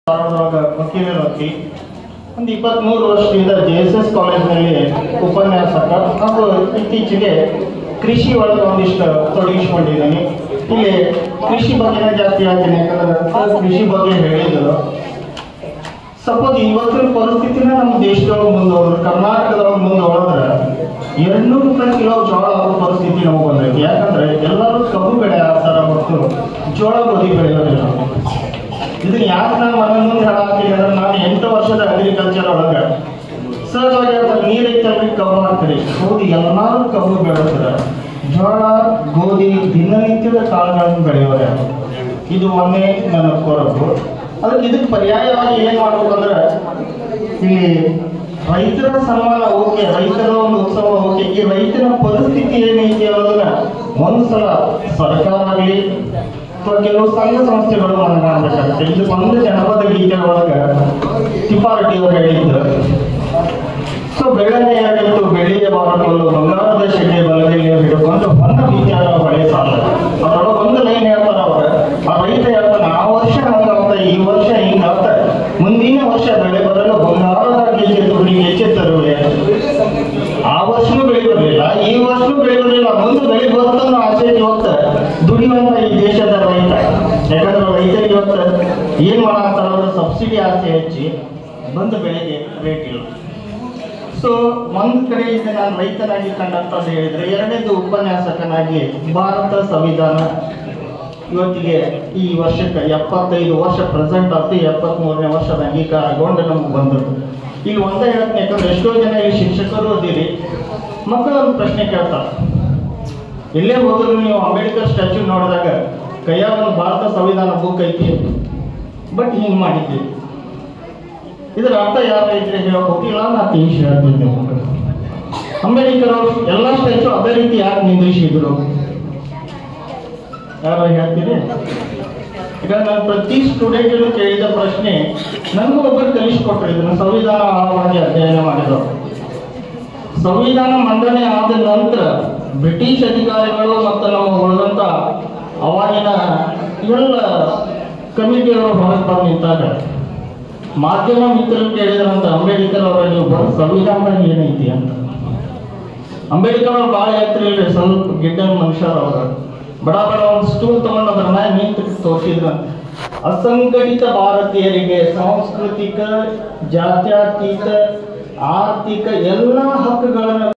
ಧಾರವಾಡದೊಳಗ ವಕೀಲರಾಗಿ ಒಂದು ಇಪ್ಪತ್ತ್ಮೂರು ವರ್ಷದಿಂದ ಜೆ ಎಸ್ ಎಸ್ ಕಾಲೇಜಿನಲ್ಲಿ ಉಪನ್ಯಾಸಕ ಹಾಗೂ ಇತ್ತೀಚೆಗೆ ಕೃಷಿ ಒಳಗೆ ಒಂದಿಷ್ಟು ತೊಡಗಿಸ್ಕೊಂಡಿದ್ದೀನಿ ಇಲ್ಲಿ ಕೃಷಿ ಬಗ್ಗೆನೇ ಜಾಸ್ತಿ ಹೇಳ್ತೀನಿ ಯಾಕಂದ್ರೆ ಸರ್ ಕೃಷಿ ಬಗ್ಗೆ ಹೇಳಿದ್ರು ಸಪೋಸ್ ಇವತ್ತಿನ ಪರಿಸ್ಥಿತಿನ ನಮ್ಮ ದೇಶದೊಳಗೆ ಮುಂದೋದ್ರೆ ಕರ್ನಾಟಕದೊಳಗೆ ಮುಂದೋದ್ರೆ ಎರಡ್ನೂರು ರೂಪಾಯಿ ಕಿಲೋ ಜೋಳ ಆಗೋ ಪರಿಸ್ಥಿತಿ ನಮಗೆ ಬಂದೈತಿ ಯಾಕಂದ್ರೆ ಎಲ್ಲರೂ ಕಬ್ಬು ಬೆಳೆ ಹಾಕ್ತಾರ ಹೊರತು ಜೋಳ ಗೋಧಿ ಬೆಳೆಯೋದಿಲ್ಲ ಇದನ್ನ ಯಾಕೆ ನಾನು ಮನೆ ಮುಂದೆ ಹೇಳಾಕ್ತೀನಿ ಅಂದ್ರೆ ನಾನು ಎಂಟು ವರ್ಷದ ಅಗ್ರಿಕಲ್ಚರ್ ಒಳಗೆ ಸಹಜವಾಗಿ ಅದ್ರಲ್ಲಿ ನೀರ್ ಐತಲ್ರಿ ಕಬ್ಬು ಹಾಕ್ತೀರಿ ಹೌದು ಎಲ್ಲರೂ ಕಬ್ಬು ಬೆಳೆಸ್ತಾರೆ ಜೋಳ ಗೋಧಿ ದಿನನಿತ್ಯದ ಕಾಳುಗಳನ್ನು ಬೆಳೆಯೋರು ಯಾರು ಇದು ಒಂದೇ ನನ್ನ ಕೊರಗು ಅದಕ್ಕೆ ಇದಕ್ಕೆ ಪರ್ಯಾಯವಾಗಿ ಏನ್ ಮಾಡ್ಬೇಕು ಅಂದ್ರೆ ಇಲ್ಲಿ ರೈತರ ಸನ್ಮಾನ ಓಕೆ ರೈತರ ಒಂದು ಉತ್ಸವ ಓಕೆ ಈ ರೈತನ ಪರಿಸ್ಥಿತಿ ಏನೈತಿ ಅನ್ನೋದನ್ನ ಒಂದ್ಸಲ ಸರ್ಕಾರ ಆಗಲಿ ಅಥವಾ ಕೆಲವು ಸಂಘ ಸಂಸ್ಥೆಗಳು ಮನಗಾಣಬೇಕಾಗುತ್ತೆ ಇದು ಒಂದು ಜನಪದ ಗೀತೆ ಒಳಗ ತಿಪ್ಪಾರೆಡ್ಡಿ ಅವರು ಹೇಳಿದ್ರು ಸೊ ಬೆಳ್ಳನೆ ಆಗಿತ್ತು ಬೆಳ್ಳಿಯ ಬಾರಕೊಂಡು ಬಂಗಾರದ ಶೆಡ್ಡೆ ಬಲಗೈಲಿ ಹಿಡ್ಕೊಂಡು ಒಂದು ಗೀತೆಯ ಹೊಳೆ ಸಾಲ ಅದರೊಳಗೆ ಒಂದು ಲೈನ್ ಹೇಳ್ತಾರ ಅವ್ರ ಆ ರೈತ ಹೇಳ್ತಾನೆ ಆ ವರ್ಷ ಹಂಗಾಗ್ತ ಈ ವರ್ಷ ಹಿಂಗಾಗ್ತ ಮುಂದಿನ ವರ್ಷ ಬೆಳೆ ಬರಲು ಬಂಗಾರದ ಗೆಜ್ಜೆ ತುಡಿಗೆ ಎಚ್ಚೆತ್ತರುವೆ ಆ ವರ್ಷನೂ ಬೆಳೆ ಬರಲಿಲ್ಲ ಈ ವರ್ಷನೂ ಬೆಳೆ ಬರಲಿಲ್ಲ ಮುಂದೆ ಬೆಳೆ ಬರ್ತನ್ನೋ ಆಸೆ ಇವತ್ತು ದುಡಿಯುವಂತ ಈ ದೇಶದ ರೈತ ಯಾಕಂದ್ರೆ ರೈತರಿಗೆ ಇವತ್ತು ಏನ್ ಮಾಡಾಕ್ತಾರ ಅಂದ್ರೆ ಸಬ್ಸಿಡಿ ಆಸೆ ಹೆಚ್ಚಿ ಬಂದ ಬೆಳೆಗೆ ರೇಟ್ ಇಲ್ಲ ಸೊ ಒಂದ್ ಕಡೆಯಿಂದ ನಾನು ರೈತನಾಗಿ ಕಂಡಂತದ್ದು ಹೇಳಿದ್ರೆ ಎರಡನೇದು ಉಪನ್ಯಾಸಕನಾಗಿ ಭಾರತ ಸಂವಿಧಾನ ಇವತ್ತಿಗೆ ಈ ವರ್ಷಕ್ಕೆ ಎಪ್ಪತ್ತೈದು ವರ್ಷ ಪ್ರೆಸೆಂಟ್ ಆಗ್ತು ಎಪ್ಪತ್ತ್ ಮೂರನೇ ವರ್ಷದ ಅಂಗೀಕಾರಗೊಂಡು ನಮ್ಗೆ ಬಂದದ್ದು ಇಲ್ಲಿ ಒಂದೇ ಹೇಳ್ತೀನಿ ಯಾಕಂದ್ರೆ ಎಷ್ಟೋ ಜನ ಇಲ್ಲಿ ಶಿಕ್ಷಕರು ಅದಿರಿ ಮಕ್ಕಳು ಒಂದು ಪ್ರಶ್ನೆ ಕೇಳ್ತಾರೆ ಎಲ್ಲೇ ಹೋದ್ರು ನೀವು ಅಂಬೇಡ್ಕರ್ ಸ್ಟ್ಯಾಚ್ಯೂ ನೋಡಿದಾಗ ಕೈಯಾಗ ಒಂದು ಭಾರತ ಸಂವಿಧಾನ ಬುಕ್ ಐತಿ ಬಟ್ ಹಿಂಗ್ ಮಾಡಿದ್ದೀವಿ ಇದರ ಅರ್ಥ ಯಾವ ರೈತರಿಗೆ ಹೇಳೋದಿಲ್ಲ ನಾ ತಿಳಿಸಿ ಹೇಳ್ತೀನಿ ನಿಮ್ಗೆ. ಅಂಬೇಡ್ಕರ್ ಅವರು ಎಲ್ಲ ಸ್ಟ್ಯಾಚು ಅದೇ ರೀತಿ ಯಾಕೆ ನಿಂದ್ರಿಸಿದ್ರು ಯಾರು ಹೇಳ್ತೀರಿ ಈಗ ನಾನು ಪ್ರತಿ ಸ್ಟೂಡೆಂಟ್ ಕೇಳಿದ ಪ್ರಶ್ನೆ ನನಗೂ ಒಬ್ಬರು ಕಲಿಸ್ಕೊಟ್ರು ಇದನ್ನ ಸಂವಿಧಾನ ಆಳವಾಗಿ ಅಧ್ಯಯನ ಮಾಡಿದ್ರು ಸಂವಿಧಾನ ಮಂಡನೆ ಆದ ನಂತರ ಬ್ರಿಟಿಷ್ ಅಧಿಕಾರಿಗಳು ಮತ್ತು ನಮ್ಮ ಉಳಿದಂತ ಅವಾಗಿನ ಎಲ್ಲ ಕಮಿಟಿಯವರು ಹೊರಗೆ ಬಂದು ನಿಂತಾಗ ಮಾಧ್ಯಮ ಮಿತ್ರರು ಕೇಳಿದ್ರಂತ ಅಂಬೇಡ್ಕರ್ ಅವರ ನೀವು ಬರೋ ಸಂವಿಧಾನದಾಗ ಏನೈತಿ ಅಂತ ಅಂಬೇಡ್ಕರ್ ಅವ್ರು ಭಾಳ ಎತ್ತರ ಇಲ್ರಿ ಸ್ವಲ್ಪ ಗಿಡ್ಡ ಮನುಷ್ಯರು ಅವರು ಬಡ ಬಡ ಒಂದು ಸ್ಟೂಲ್ ತಗೊಂಡು ಅದ್ರ ಮ್ಯಾಗ ನಿಂತು ತೋರಿಸಿದ್ರಂತ ಅಸಂಘಟಿತ ಭಾರತೀಯರಿಗೆ ಸಾಂಸ್ಕೃತಿಕ ಜಾತ್ಯತೀತ ಆರ್ಥಿಕ ಎಲ್ಲ ಹಕ್ಕುಗಳನ್ನು